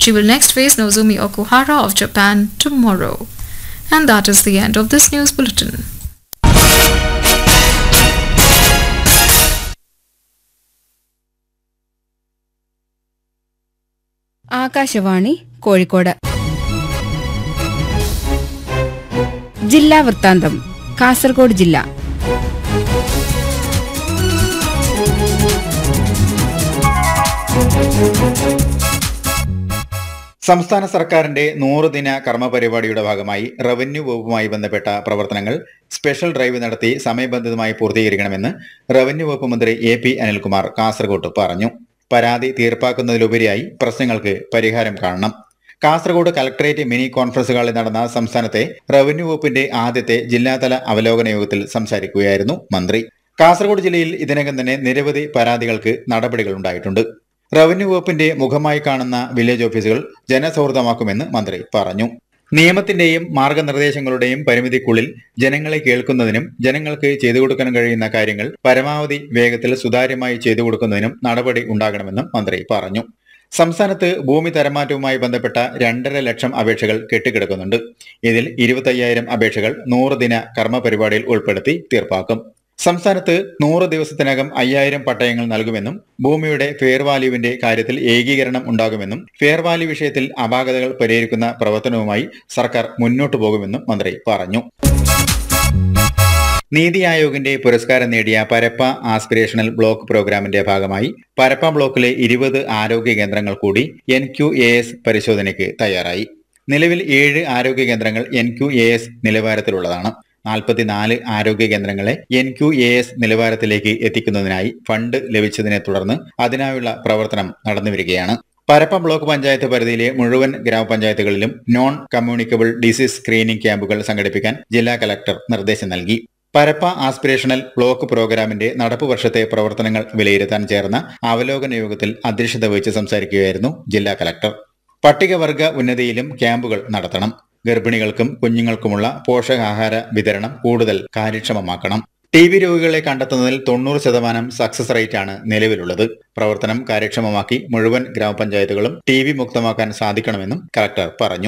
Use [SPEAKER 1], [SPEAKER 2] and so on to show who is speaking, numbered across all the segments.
[SPEAKER 1] She will next face Nozumi Okuhara of Japan tomorrow. And that is the end of this news bulletin.
[SPEAKER 2] Akashvani Kozhikode ജില്ലാ വൃത്താന്തം കാസർഗോഡ് ജില്ല
[SPEAKER 3] സംസ്ഥാന സർക്കാരിന്റെ നൂറ് ദിന കർമ്മ പരിപാടിയുടെ ഭാഗമായി റവന്യൂ വകുപ്പുമായി ബന്ധപ്പെട്ട പ്രവർത്തനങ്ങൾ സ്പെഷ്യൽ ഡ്രൈവ് നടത്തി സമയബന്ധിതമായി പൂർത്തീകരിക്കണമെന്ന് റവന്യൂ വകുപ്പ് മന്ത്രി എ പി അനിൽകുമാർ കാസർഗോഡ് പറഞ്ഞു പരാതി തീർപ്പാക്കുന്നതിലുപരിയായി പ്രശ്നങ്ങൾക്ക് പരിഹാരം കാണണം കാസർഗോഡ് കലക്ടറേറ്റ് മിനി കോൺഫറൻസ് ഹാളിൽ നടന്ന സംസ്ഥാനത്തെ റവന്യൂ വകുപ്പിന്റെ ആദ്യത്തെ ജില്ലാതല അവലോകന യോഗത്തിൽ സംസാരിക്കുകയായിരുന്നു മന്ത്രി കാസർഗോഡ് ജില്ലയിൽ ഇതിനകം തന്നെ നിരവധി പരാതികൾക്ക് നടപടികൾ ഉണ്ടായിട്ടുണ്ട് റവന്യൂ വകുപ്പിന്റെ മുഖമായി കാണുന്ന വില്ലേജ് ഓഫീസുകൾ ജനസൗഹൃദമാക്കുമെന്ന് മന്ത്രി പറഞ്ഞു നിയമത്തിന്റെയും മാർഗനിർദ്ദേശങ്ങളുടെയും പരിമിതിക്കുള്ളിൽ ജനങ്ങളെ കേൾക്കുന്നതിനും ജനങ്ങൾക്ക് ചെയ്തു കൊടുക്കാൻ കഴിയുന്ന കാര്യങ്ങൾ പരമാവധി വേഗത്തിൽ സുതാര്യമായി ചെയ്തു കൊടുക്കുന്നതിനും നടപടി ഉണ്ടാകണമെന്നും മന്ത്രി പറഞ്ഞു സംസ്ഥാനത്ത് ഭൂമി തരമാറ്റവുമായി ബന്ധപ്പെട്ട രണ്ടര ലക്ഷം അപേക്ഷകൾ കെട്ടിക്കിടക്കുന്നുണ്ട് ഇതിൽ ഇരുപത്തയ്യായിരം അപേക്ഷകൾ നൂറ് ദിന കർമ്മ പരിപാടിയിൽ ഉൾപ്പെടുത്തി തീർപ്പാക്കും സംസ്ഥാനത്ത് നൂറ് ദിവസത്തിനകം അയ്യായിരം പട്ടയങ്ങൾ നൽകുമെന്നും ഭൂമിയുടെ ഫെയർ വാല്യൂവിന്റെ കാര്യത്തിൽ ഏകീകരണം ഉണ്ടാകുമെന്നും ഫെയർ വാല്യൂ വിഷയത്തിൽ അപാകതകൾ പരിഹരിക്കുന്ന പ്രവർത്തനവുമായി സർക്കാർ മുന്നോട്ടു പോകുമെന്നും മന്ത്രി പറഞ്ഞു നീതി ആയോഗിന്റെ പുരസ്കാരം നേടിയ പരപ്പ ആസ്പിരേഷണൽ ബ്ലോക്ക് പ്രോഗ്രാമിന്റെ ഭാഗമായി പരപ്പ ബ്ലോക്കിലെ ഇരുപത് ആരോഗ്യ കേന്ദ്രങ്ങൾ കൂടി എൻ ക്യു എ എസ് പരിശോധനയ്ക്ക് തയ്യാറായി നിലവിൽ ഏഴ് ആരോഗ്യ കേന്ദ്രങ്ങൾ എൻ ക്യു എ എസ് നിലവാരത്തിലുള്ളതാണ് നാൽപ്പത്തിനാല് ആരോഗ്യ കേന്ദ്രങ്ങളെ എൻ ക്യു എ എസ് നിലവാരത്തിലേക്ക് എത്തിക്കുന്നതിനായി ഫണ്ട് ലഭിച്ചതിനെ തുടർന്ന് അതിനായുള്ള പ്രവർത്തനം നടന്നുവരികയാണ് പരപ്പ ബ്ലോക്ക് പഞ്ചായത്ത് പരിധിയിലെ മുഴുവൻ ഗ്രാമപഞ്ചായത്തുകളിലും നോൺ കമ്മ്യൂണിക്കബിൾ ഡിസീസ് സ്ക്രീനിംഗ് ക്യാമ്പുകൾ സംഘടിപ്പിക്കാൻ ജില്ലാ കലക്ടർ നിർദ്ദേശം നൽകി പരപ്പ ആസ്പിരേഷണൽ ബ്ലോക്ക് പ്രോഗ്രാമിന്റെ നടപ്പു വർഷത്തെ പ്രവർത്തനങ്ങൾ വിലയിരുത്താൻ ചേർന്ന അവലോകന യോഗത്തിൽ അധ്യക്ഷത വഹിച്ച് സംസാരിക്കുകയായിരുന്നു ജില്ലാ കലക്ടർ പട്ടികവർഗ ഉന്നതിയിലും ക്യാമ്പുകൾ നടത്തണം ഗർഭിണികൾക്കും കുഞ്ഞുങ്ങൾക്കുമുള്ള പോഷകാഹാര വിതരണം കൂടുതൽ കാര്യക്ഷമമാക്കണം ടി ബി രോഗികളെ കണ്ടെത്തുന്നതിൽ തൊണ്ണൂറ് ശതമാനം സക്സസ് റേറ്റ് ആണ് നിലവിലുള്ളത് പ്രവർത്തനം കാര്യക്ഷമമാക്കി മുഴുവൻ ഗ്രാമപഞ്ചായത്തുകളും ടി ബി മുക്തമാക്കാൻ സാധിക്കണമെന്നും കലക്ടർ പറഞ്ഞു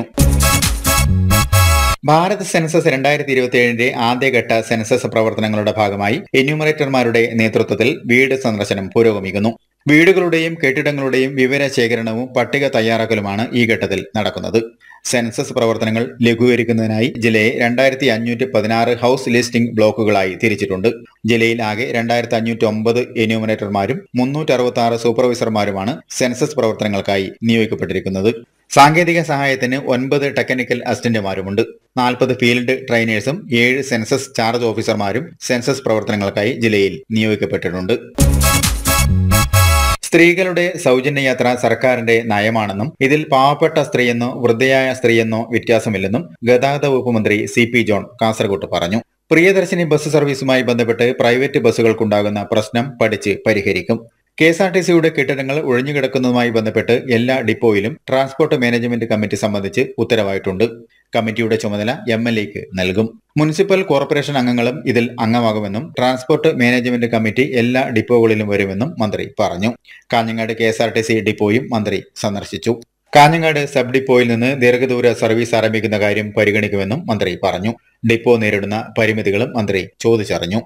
[SPEAKER 3] ഭാരത് സെൻസസ് രണ്ടായിരത്തി ഇരുപത്തിയേഴിന്റെ ആദ്യഘട്ട സെൻസസ് പ്രവർത്തനങ്ങളുടെ ഭാഗമായി എന്യൂമറേറ്റർമാരുടെ നേതൃത്വത്തിൽ വീട് സന്ദർശനം പുരോഗമിക്കുന്നു വീടുകളുടെയും കെട്ടിടങ്ങളുടെയും വിവര ശേഖരണവും പട്ടിക തയ്യാറാക്കലുമാണ് ഈ ഘട്ടത്തിൽ നടക്കുന്നത് സെൻസസ് പ്രവർത്തനങ്ങൾ ലഘൂകരിക്കുന്നതിനായി ജില്ലയെ രണ്ടായിരത്തി അഞ്ഞൂറ്റി പതിനാറ് ഹൌസ് ലിസ്റ്റിംഗ് ബ്ലോക്കുകളായി തിരിച്ചിട്ടുണ്ട് ജില്ലയിൽ ആകെ രണ്ടായിരത്തി അഞ്ഞൂറ്റി ഒമ്പത് എന്യൂമിനേറ്റർമാരും മുന്നൂറ്റി അറുപത്തി ആറ് സൂപ്പർവൈസർമാരുമാണ് സെൻസസ് പ്രവർത്തനങ്ങൾക്കായി നിയോഗിക്കപ്പെട്ടിരിക്കുന്നത് സാങ്കേതിക സഹായത്തിന് ഒൻപത് ടെക്നിക്കൽ അസിസ്റ്റന്റുമാരുമുണ്ട് നാൽപ്പത് ഫീൽഡ് ട്രെയിനേഴ്സും ഏഴ് സെൻസസ് ചാർജ് ഓഫീസർമാരും സെൻസസ് പ്രവർത്തനങ്ങൾക്കായി ജില്ലയിൽ നിയോഗിക്കപ്പെട്ടിട്ടുണ്ട് സ്ത്രീകളുടെ സൗജന്യ യാത്ര സർക്കാരിന്റെ നയമാണെന്നും ഇതിൽ പാവപ്പെട്ട സ്ത്രീയെന്നോ വൃദ്ധയായ സ്ത്രീയെന്നോ വ്യത്യാസമില്ലെന്നും ഗതാഗത വകുപ്പ് മന്ത്രി സി പി ജോൺ കാസർഗോട്ട് പറഞ്ഞു പ്രിയദർശിനി ബസ് സർവീസുമായി ബന്ധപ്പെട്ട് പ്രൈവറ്റ് ബസ്സുകൾക്കുണ്ടാകുന്ന പ്രശ്നം പഠിച്ച് പരിഹരിക്കും കെ എസ് ആർ ടി സിയുടെ കെട്ടിടങ്ങൾ ഒഴിഞ്ഞുകിടക്കുന്നതുമായി ബന്ധപ്പെട്ട് എല്ലാ ഡിപ്പോയിലും ട്രാൻസ്പോർട്ട് മാനേജ്മെന്റ് കമ്മിറ്റി സംബന്ധിച്ച് ഉത്തരവായിട്ടുണ്ട് കമ്മിറ്റിയുടെ ചുമതല എം എൽ എക്ക് നൽകും മുനിസിപ്പൽ കോർപ്പറേഷൻ അംഗങ്ങളും ഇതിൽ അംഗമാകുമെന്നും ട്രാൻസ്പോർട്ട് മാനേജ്മെന്റ് കമ്മിറ്റി എല്ലാ ഡിപ്പോകളിലും വരുമെന്നും മന്ത്രി പറഞ്ഞു Kanhangad K S R T C ഡിപ്പോയും മന്ത്രി സന്ദർശിച്ചു കാഞ്ഞങ്ങാട് സബ് ഡിപ്പോയിൽ നിന്ന് ദീർഘദൂര സർവീസ് ആരംഭിക്കുന്ന കാര്യം പരിഗണിക്കുമെന്നും മന്ത്രി പറഞ്ഞു ഡിപ്പോ നേരിടുന്ന പരിമിതികളും മന്ത്രി ചോദിച്ചറിഞ്ഞു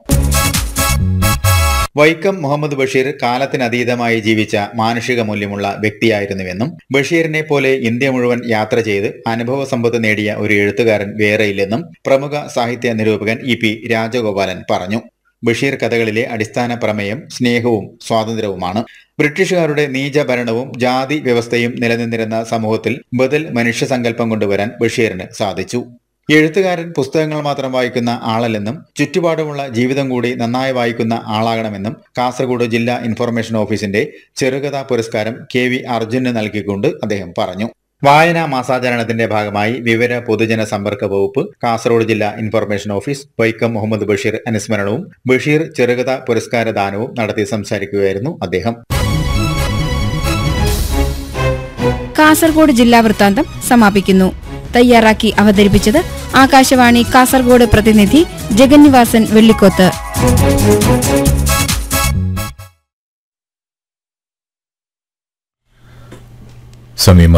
[SPEAKER 3] വൈക്കം മുഹമ്മദ് ബഷീർ കാലത്തിനതീതമായി ജീവിച്ച മാനുഷിക മൂല്യമുള്ള വ്യക്തിയായിരുന്നുവെന്നും ബഷീറിനെ പോലെ ഇന്ത്യ മുഴുവൻ യാത്ര ചെയ്ത് അനുഭവ സമ്പത്ത് നേടിയ ഒരു എഴുത്തുകാരൻ വേറെയില്ലെന്നും പ്രമുഖ സാഹിത്യ നിരൂപകൻ ഇ പി രാജഗോപാലൻ പറഞ്ഞു ബഷീർ കഥകളിലെ അടിസ്ഥാന പ്രമേയം സ്നേഹവും സ്വാതന്ത്ര്യവുമാണ് ബ്രിട്ടീഷുകാരുടെ നീചഭരണവും ജാതി വ്യവസ്ഥയും നിലനിന്നിരുന്ന സമൂഹത്തിൽ ബദൽ മനുഷ്യസങ്കല്പം കൊണ്ടുവരാൻ ബഷീറിന് സാധിച്ചു എഴുത്തുകാരൻ പുസ്തകങ്ങൾ മാത്രം വായിക്കുന്ന ആളല്ലെന്നും ചുറ്റുപാടുമുള്ള ജീവിതം കൂടി നന്നായി വായിക്കുന്ന ആളാകണമെന്നും കാസർഗോഡ് ജില്ലാ ഇൻഫർമേഷൻ ഓഫീസിന്റെ ചെറുകഥാ പുരസ്കാരം കെ വി അർജുന് നൽകിക്കൊണ്ട് അദ്ദേഹം പറഞ്ഞു വായനാ മാസാചരണത്തിന്റെ ഭാഗമായി വിവര പൊതുജന സമ്പർക്ക വകുപ്പ് കാസർഗോഡ് ജില്ലാ ഇൻഫർമേഷൻ ഓഫീസ് വൈക്കം മുഹമ്മദ് ബഷീർ അനുസ്മരണവും ബഷീർ ചെറുകഥ പുരസ്കാര ദാനവും നടത്തി സംസാരിക്കുകയായിരുന്നു അദ്ദേഹം
[SPEAKER 2] കാസർഗോഡ് ജില്ലാ വൃത്താന്തം സമാപിക്കുന്നു തയ്യാറാക്കി അവതരിപ്പിച്ചത് ആകാശവാണി കാസർഗോഡ് പ്രതിനിധി ജഗന്നിവാസൻ വെള്ളിക്കോത്ത്
[SPEAKER 4] സമയം